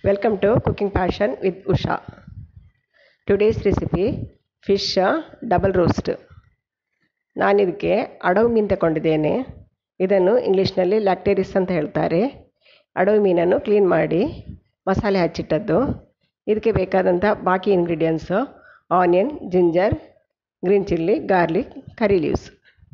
Welcome to Cooking Passion with Usha. Today's recipe fish double roast ನಾನಿದಕ್ಕೆ ಅಡವು ಮೀನು ತಗೊಂಡಿದ್ದೇನೆ ಇದನ್ನು ಇಂಗ್ಲೀಷ್ನಲ್ಲಿ ಲ್ಯಾಕ್ಟೇರಿಸ್ ಅಂತ ಹೇಳ್ತಾರೆ ಅಡವು ಮೀನನ್ನು ಕ್ಲೀನ್ ಮಾಡಿ ಮಸಾಲೆ ಹಚ್ಚಿಟ್ಟದ್ದು ಇದಕ್ಕೆ ಬೇಕಾದಂಥ ಬಾಕಿ ingredients onion ginger green chilli garlic curry leaves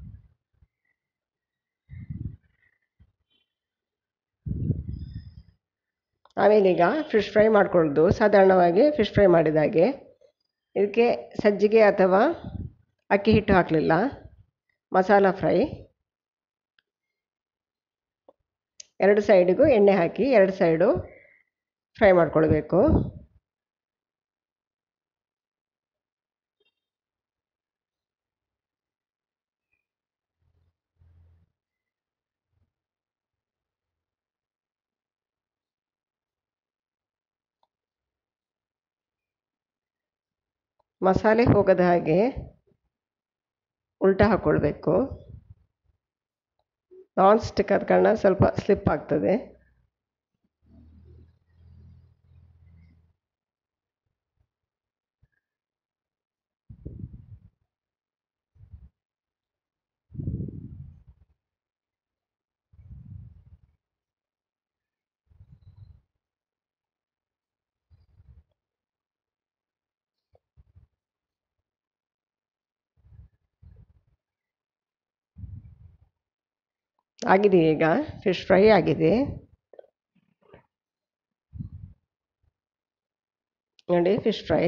ಆಮೇಲೀಗ ಫಿಶ್ ಫ್ರೈ ಮಾಡ್ಕೊಳ್ಳೋದು ಸಾಧಾರಣವಾಗಿ ಫಿಶ್ ಫ್ರೈ ಮಾಡಿದಾಗೆ ಇದಕ್ಕೆ ಸಜ್ಜಿಗೆ ಅಥವಾ ಅಕ್ಕಿ ಹಿಟ್ಟು ಹಾಕಲಿಲ್ಲ ಮಸಾಲ ಫ್ರೈ ಎರಡು ಸೈಡಿಗೂ ಎಣ್ಣೆ ಹಾಕಿ ಎರಡು ಸೈಡು ಫ್ರೈ ಮಾಡ್ಕೊಳ್ಬೇಕು ಮಸಾಲೆ ಹೋಗದ ಹಾಗೆ ಉಲ್ಟಾ ಹಾಕ್ಕೊಳ್ಬೇಕು ನಾನ್ ಸ್ಟಿಕ್ ಆದ ಕಾರಣ ಸ್ವಲ್ಪ ಸ್ಲಿಪ್ ಆಗ್ತದೆ ಆಗಿದೆ ಈಗ ಫಿಶ್ ಫ್ರೈ ಆಗಿದೆ ನೋಡಿ ಫಿಶ್ ಫ್ರೈ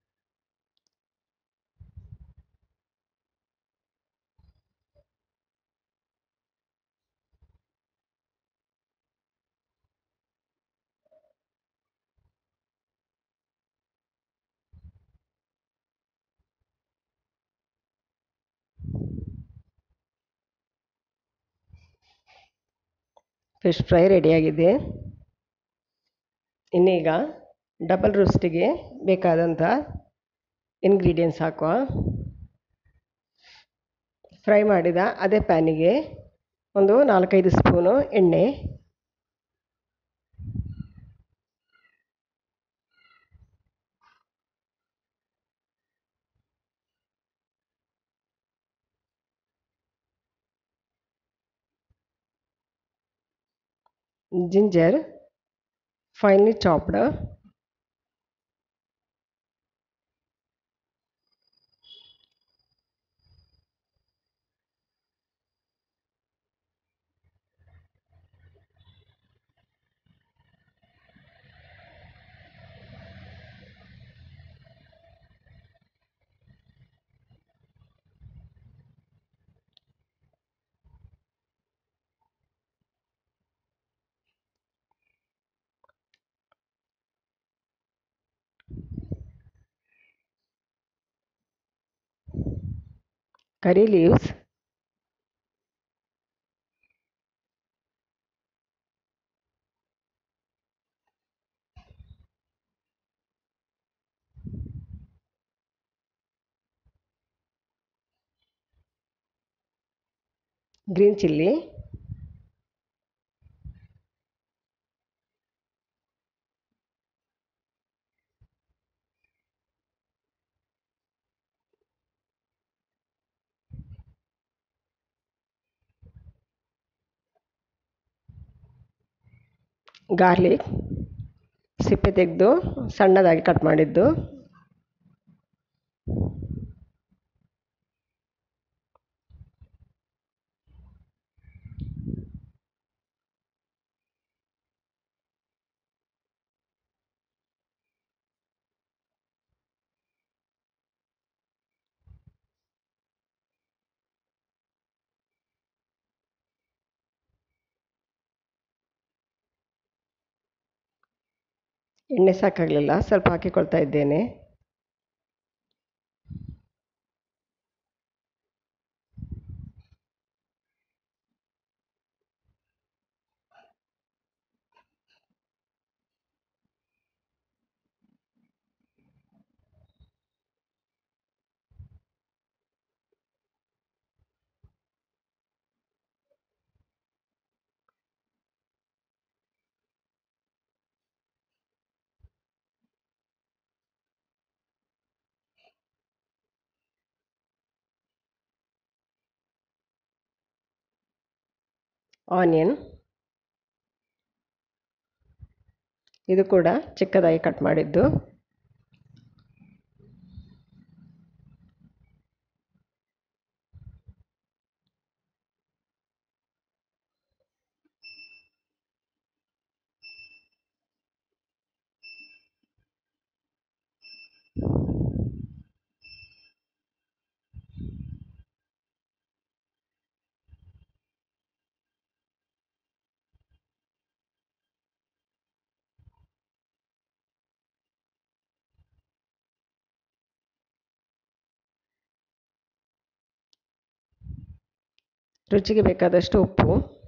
ಫಿಶ್ ಫ್ರೈ ರೆಡಿಯಾಗಿದೆ ಇನ್ನೀಗ ಡಬಲ್ ರೋಸ್ಟಿಗೆ ಬೇಕಾದಂಥ ಇಂಗ್ರೀಡಿಯೆಂಟ್ಸ್ ಹಾಕುವ ಫ್ರೈ ಮಾಡಿದ ಅದೇ ಪ್ಯಾನಿಗೆ ಒಂದು ನಾಲ್ಕೈದು ಸ್ಪೂನು ಎಣ್ಣೆ ginger finely chopped curry leaves green chilli garlic ಸಿಪ್ಪೆ ತೆಗೆದು ಸಣ್ಣದಾಗಿ ಕಟ್ ಮಾಡಿದ್ದು ಎಣ್ಣೆ ಸಾಕಾಗಲಿಲ್ಲ ಸ್ವಲ್ಪ ಹಾಕಿಕೊಳ್ತಾ ಇದ್ದೇನೆ ಆನಿಯನ್ ಇದು ಕೂಡ ಚಿಕ್ಕದಾಗಿ ಕಟ್ ಮಾಡಿದ್ದು ರುಚಿಗೆ ಬೇಕಾದಷ್ಟು ಉಪ್ಪು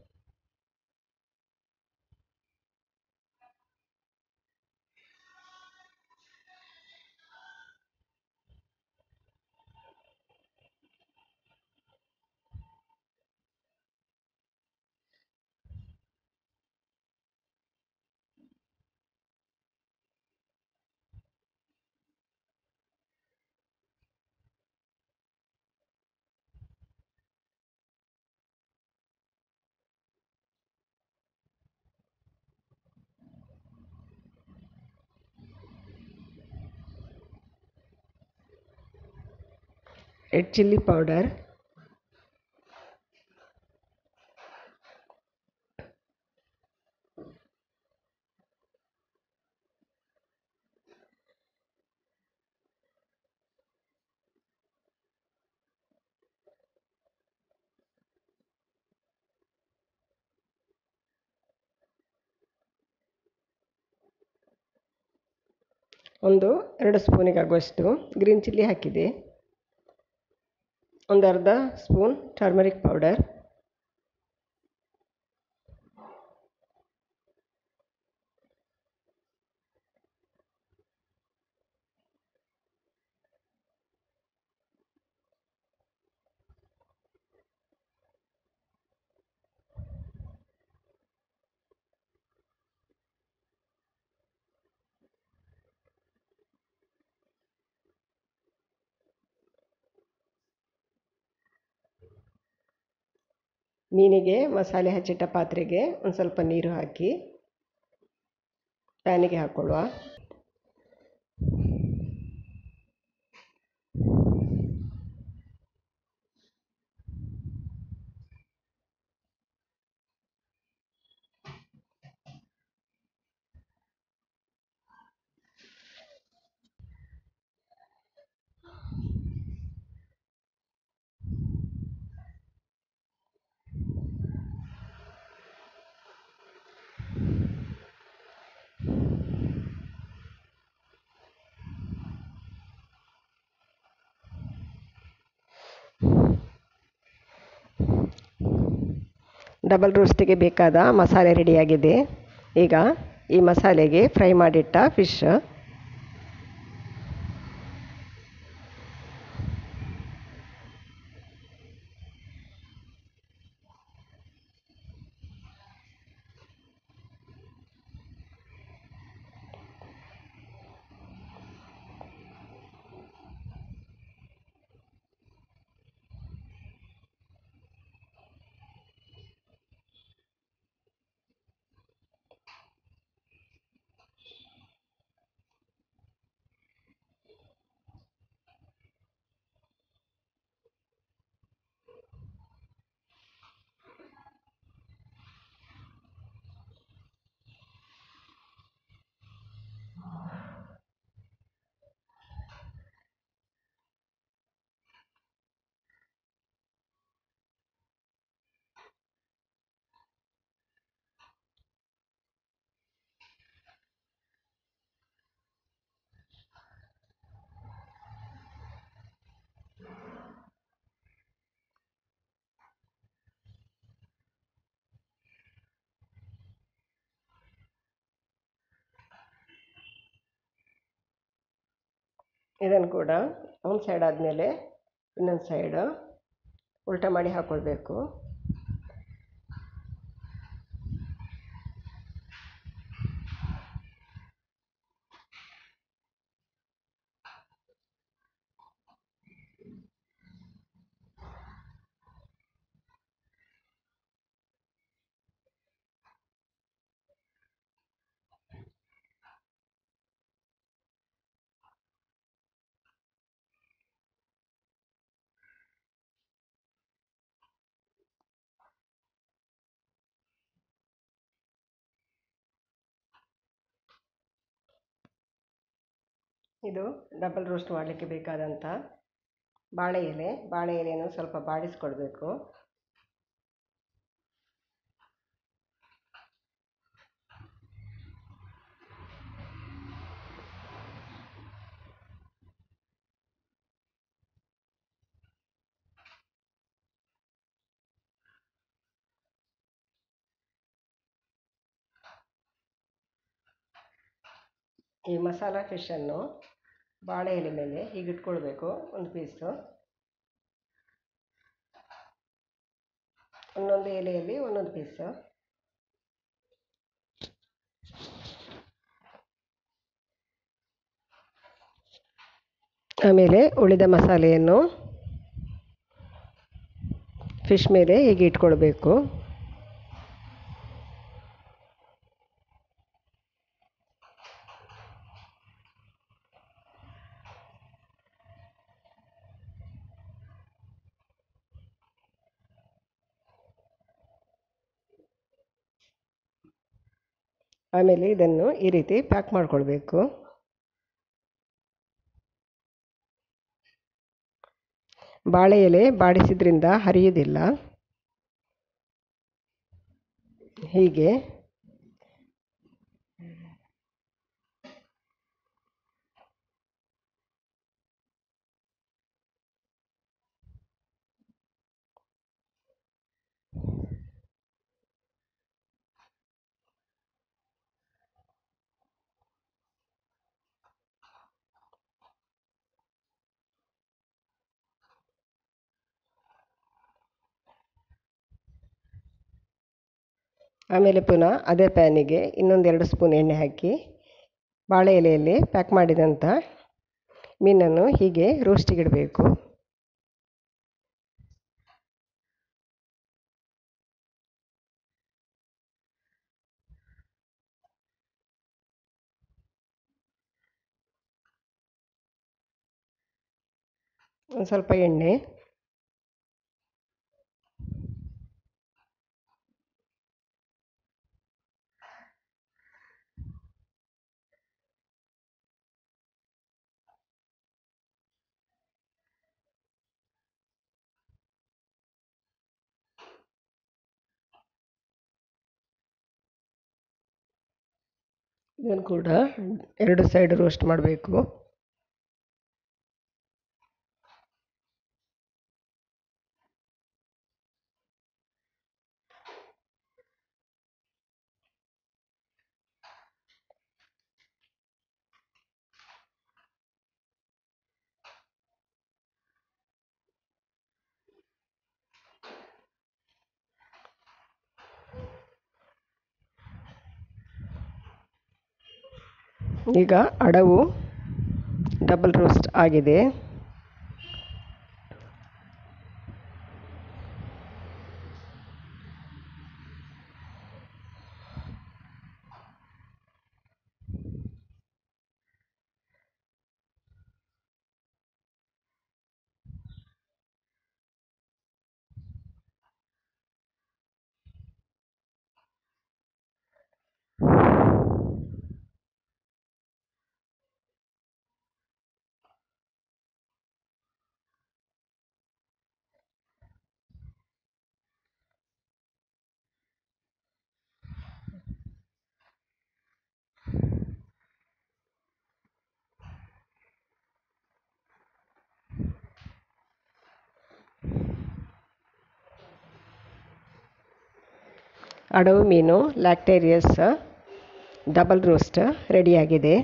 ರೆಡ್ ಚಿಲ್ಲಿ ಪೌಡರ್ ಒಂದು ಎರಡು ಸ್ಪೂನಿಗೆ ಆಗುವಷ್ಟು ಗ್ರೀನ್ ಚಿಲ್ಲಿ ಹಾಕಿದೆ ಒಂದು ಅರ್ಧ ಸ್ಪೂನ್ ಟರ್ಮರಿಕ್ ಪೌಡರ್ ಮೀನಿಗೆ ಮಸಾಲೆ ಹಚ್ಚಿಟ್ಟ ಪಾತ್ರೆಗೆ ಒಂದು ಸ್ವಲ್ಪ ನೀರು ಹಾಕಿ ಪ್ಯಾನಿಗೆ ಹಾಕ್ಕೊಳ್ಳುವ ಡಬಲ್ ರೋಸ್ಟಿಗೆ ಬೇಕಾದ ಮಸಾಲೆ ರೆಡಿಯಾಗಿದೆ ಈಗ ಈ ಮಸಾಲೆಗೆ ಫ್ರೈ ಮಾಡಿಟ್ಟ ಫಿಶ್ ಇದನ್ನು ಕೂಡ ಒಂದು ಸೈಡ್ ಆದಮೇಲೆ ಇನ್ನೊಂದು ಸೈಡು ಉಲ್ಟ ಮಾಡಿ ಹಾಕ್ಕೊಳ್ಬೇಕು ಇದು ಡಬಲ್ ರೋಸ್ಟ್ ಮಾಡಲಿಕ್ಕೆ ಬೇಕಾದಂಥ ಬಾಳೆ ಎಲೆ ಬಾಳೆ ಎಲೆಯನ್ನು ಸ್ವಲ್ಪ ಬಾಡಿಸ್ಕೊಳ್ಬೇಕು ಈ ಮಸಾಲ ಫಿಶನ್ನು ಬಾಳೆ ಎಲೆ ಮೇಲೆ ಹೀಗೆ ಇಟ್ಕೊಳ್ಬೇಕು ಒಂದು ಪೀಸು ಒಂದೊಂದು ಎಲೆಯಲ್ಲಿ ಒಂದೊಂದು ಪೀಸು ಆಮೇಲೆ ಉಳಿದ ಮಸಾಲೆಯನ್ನು ಫಿಶ್ ಮೇಲೆ ಹೀಗೆ ಇಟ್ಕೊಳ್ಬೇಕು ಆಮೇಲೆ ಇದನ್ನು ಈ ರೀತಿ ಪ್ಯಾಕ್ ಮಾಡಿಕೊಳ್ಬೇಕು ಬಾಳೆ ಎಲೆ ಬಾಡಿಸಿದ್ರಿಂದ ಹರಿಯುವುದಿಲ್ಲ ಹೀಗೆ ಆಮೇಲೆ ಪುನಃ ಅದೇ ಪ್ಯಾನಿಗೆ ಇನ್ನೊಂದೆರಡು ಸ್ಪೂನ್ ಎಣ್ಣೆ ಹಾಕಿ ಬಾಳೆ ಎಲೆಯಲ್ಲಿ ಪ್ಯಾಕ್ ಮಾಡಿದಂಥ ಮೀನನ್ನು ಹೀಗೆ ರೋಸ್ಟಿಗಿಡಬೇಕು ಒಂದು ಸ್ವಲ್ಪ ಎಣ್ಣೆ ಇದನ್ನು ಕೂಡ ಎರಡು ಸೈಡ್ ರೋಸ್ಟ್ ಮಾಡಬೇಕು ಈಗ ಅಡವು ಡಬಲ್ ರೋಸ್ಟ್ ಆಗಿದೆ ಅಡವು ಮೀನು ಲ್ಯಾಕ್ಟೇರಿಯಸ್ ಡಬಲ್ ರೋಸ್ಟ್ ರೆಡಿಯಾಗಿದೆ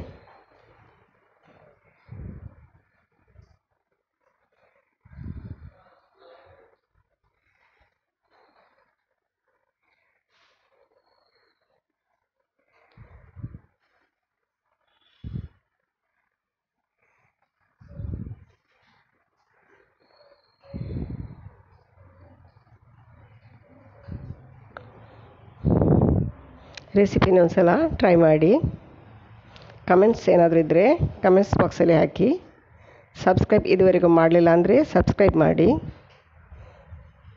ರೆಸಿಪಿನ ಒಂದು ಸಲ ಟ್ರೈ ಮಾಡಿ ಕಮೆಂಟ್ಸ್ ಏನಾದರೂ ಇದ್ದರೆ ಕಮೆಂಟ್ಸ್ ಬಾಕ್ಸಲ್ಲಿ ಹಾಕಿ ಸಬ್ಸ್ಕ್ರೈಬ್ ಇದುವರೆಗೂ ಮಾಡಲಿಲ್ಲ ಅಂದರೆ ಸಬ್ಸ್ಕ್ರೈಬ್ ಮಾಡಿ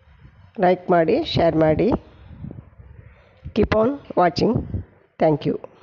ಲೈಕ್ ಮಾಡಿ ಶೇರ್ ಮಾಡಿ keep on watching thank you